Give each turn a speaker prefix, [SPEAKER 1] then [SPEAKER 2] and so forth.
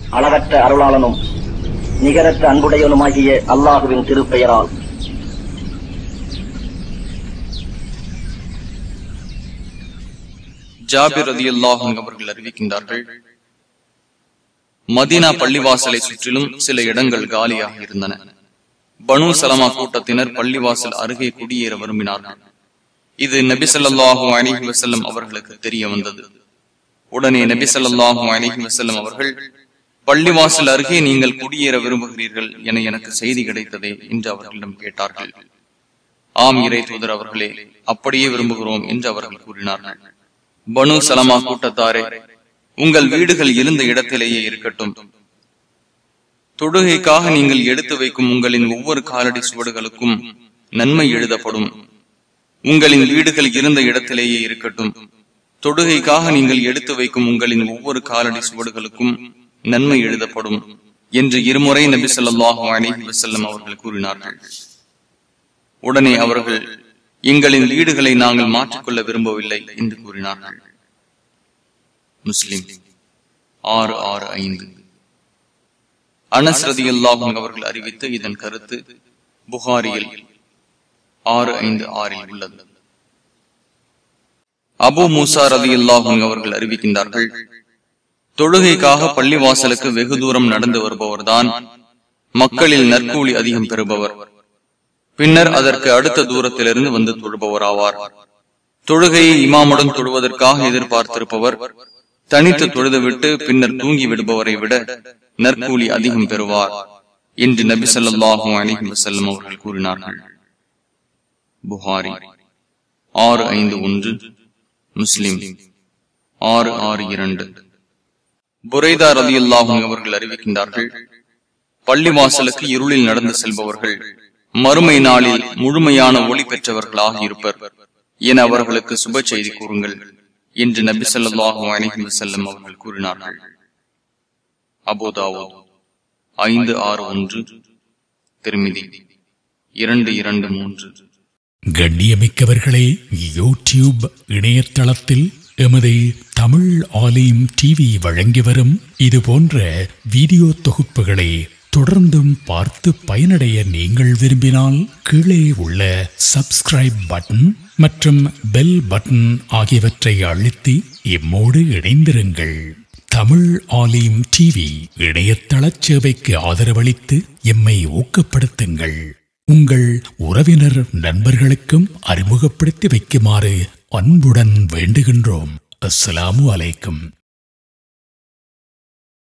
[SPEAKER 1] அளவற்ற அருளாளனும் நிகரற்ற அன்புடையவனுமாகிய அல்லாஹுவின் திருப்பெயரால்
[SPEAKER 2] ஜாபிர் ரதி அவர்கள் அறிவிக்கின்றார்கள் மதீனா பள்ளிவாசலை சுற்றிலும் சில இடங்கள் காலியாக இருந்தன பனு சலமா கூட்டத்தினர் பள்ளிவாசல் அருகே குடியேற விரும்பினார்கள் இது நபி ஸல்லல்லாஹு அலைஹி வஸல்லம் அவர்களுக்கு தெரிய வந்தது உடனே நபி ஸல்லல்லாஹு அலைஹி வஸல்லம் அவர்கள் பள்ளிவாசல் அருகே நீங்கள் குடியேற விரும்புகிறீர்கள் என எனக்கு செய்தி கிடைத்ததே என்று அவர்களிடம் கேட்டார்கள் ஆம் இறை தூதர் அவர்களே அப்படியே விரும்புகிறோம் என்று அவர்கள் கூறினார்கள் பனு சலமா கூட்டத்தாரே உங்கள் வீடுகள் இருந்த இடத்திலேயே இருக்கட்டும் தொடுகைக்காக நீங்கள் எடுத்து வைக்கும் உங்களின் ஒவ்வொரு காலடி சுவடுகளுக்கும் நன்மை எழுதப்படும் உங்களின் வீடுகள் இருந்த இடத்திலேயே இருக்கட்டும் தொடுகைக்காக நீங்கள் எடுத்து வைக்கும் உங்களின் ஒவ்வொரு காலடி சுவடுகளுக்கும் நன்மை எழுதப்படும் என்று இருமுறை நபி ஸல்லல்லாஹு அலைஹி வஸல்லம் அவர்கள் கூறினார்கள் உடனே அவர்கள் எங்களின் வீடுகளை நாங்கள் மாற்றிக்கொள்ள விரும்பவில்லை என்று கூறினார்கள் முஸ்லிம் ஆறு ஆறு ஐந்து அனஸ் ரதியுல்லாஹும் அவர்கள் அறிவித்து இதன் கருத்து புகாரியில் ஆறு ஐந்து ஆறில் உள்ளது அபு மூசா ரதியுல்லாஹும் அவர்கள் அறிவிக்கின்றார்கள் தொழுகைக்காக பள்ளிவாசலுக்கு வெகு தூரம் நடந்து வருபவர்தான் மக்களில் நற்கூலி அதிகம் பெறுபவர் பின்னர் அதற்கு அடுத்த தூரத்திலிருந்து வந்து தொழுபவராவார் தொழுகையை இமாமுடன் தொழுவதற்காக எதிர்பார்த்திருப்பவர் தனித்து தொழுதுவிட்டு பின்னர் தூங்கி விடுபவரை விட நற்கூலி அதிகம் பெறுவார் என்று நபி ஸல்லல்லாஹு அலைஹி வஸல்லம் அவர்கள் கூறினார்கள் புகாரி ஆறு ஐந்து ஒன்று முஸ்லிம் ஆறு ஆறு இரண்டு புரைதா ரலியல்லாஹு அவர்கள் அறிவிக்கின்றார்கள் பள்ளிவாசலுக்கு இருளில் நடந்து செல்பவர்கள் மறுமை நாளில் முழுமையான ஒளி பெற்றவர்களாக இருப்பர் என அவர்களுக்கு சுப செய்தி கூறுங்கள் என்று நபி ஸல்லல்லாஹு அலைஹி வஸல்லம் அவர்கள் கூறினார்கள் அபோதாவோ ஐந்து ஆறு ஒன்று திருமிதி இரண்டு இரண்டு மூன்று
[SPEAKER 3] கண்ணியமிக்கவர்களே யூடியூப் இணையதளத்தில் எமது தமிழ் ஆலயம் டிவி வழங்கி வரும் இது போன்ற வீடியோ தொகுப்புகளை தொடர்ந்தும் பார்த்து பயனடைய நீங்கள் விரும்பினால் கீழே உள்ள சப்ஸ்கிரைப் பட்டன் மற்றும் பெல் பட்டன் ஆகியவற்றை அழுத்தி எம்மோடு இணைந்திருங்கள் தமிழ் ஆலயம் டிவி இணையதள சேவைக்கு ஆதரவளித்து எம்மை ஊக்கப்படுத்துங்கள் உங்கள் உறவினர் நண்பர்களுக்கும் அறிமுகப்படுத்தி வைக்குமாறு அன்புடன் வேண்டுகின்றோம் அஸ்ஸலாமு அலைக்கும்